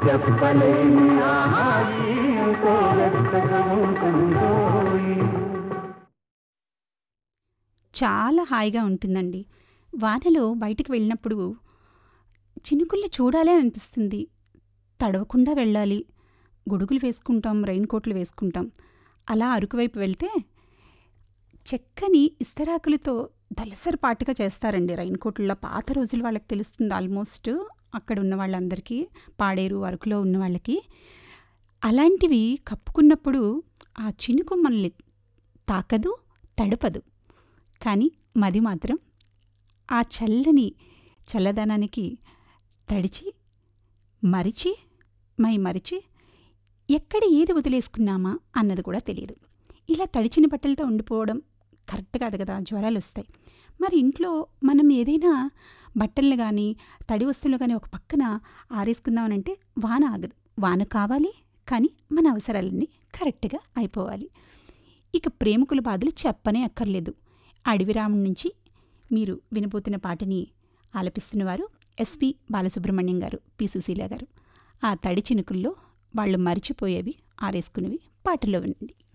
చెప్పలేని ఆహాయి ఎంతో వెచ్చగా ఉంటుందోయ్. చాలా హాయిగా ఉంటుందండి వానలో బయటికి వెళ్ళినప్పుడు చినుకుల్ని చూడాలి అని అనిపిస్తుంది తడవకుండా వెళ్ళాలి గొడుగులు వేసుకుంటాం రెయిన్ కోట్లు వేసుకుంటాం అలా అరకు వైపు వెళ్తే చెక్కని ఇస్తరాకులతో దలసరిపాటుగా చేస్తారండి రైన్ కోట్లలో పాత రోజులు వాళ్ళకి తెలుస్తుంది ఆల్మోస్ట్ అక్కడ ఉన్న వాళ్ళందరికీ పాడేరు అరకులో ఉన్న వాళ్ళకి అలాంటివి కప్పుకున్నప్పుడు ఆ చినుకు మనల్ని తాకదు తడపదు కానీ మది మాత్రం ఆ చల్లని చల్లదనానికి తడిచి మరిచి మై మరిచి ఎక్కడ ఏది వదిలేసుకున్నామా అన్నది కూడా తెలియదు ఇలా తడిచిన బట్టలతో ఉండిపోవడం కరెక్ట్ కాదు కదా జ్వరాలు వస్తాయి మరి ఇంట్లో మనం ఏదైనా బట్టలను కానీ తడి వస్తువులు కానీ ఒక పక్కన ఆరేసుకుందామనంటే వాన ఆగదు వాన కావాలి కానీ మన అవసరాలన్నీ కరెక్ట్గా అయిపోవాలి ఇక ప్రేమికుల బాధలు చెప్పనే అక్కర్లేదు అడవిరాముడి నుంచి మీరు వినబోతున్న పాటని ఆలపిస్తున్నవారు ఎస్పి బాలసుబ్రహ్మణ్యం గారు పి సుశీల గారు ఆ తడి చినుకుల్లో వాళ్ళు మరిచిపోయేవి ఆరేసుకునేవి పాటలో వినండి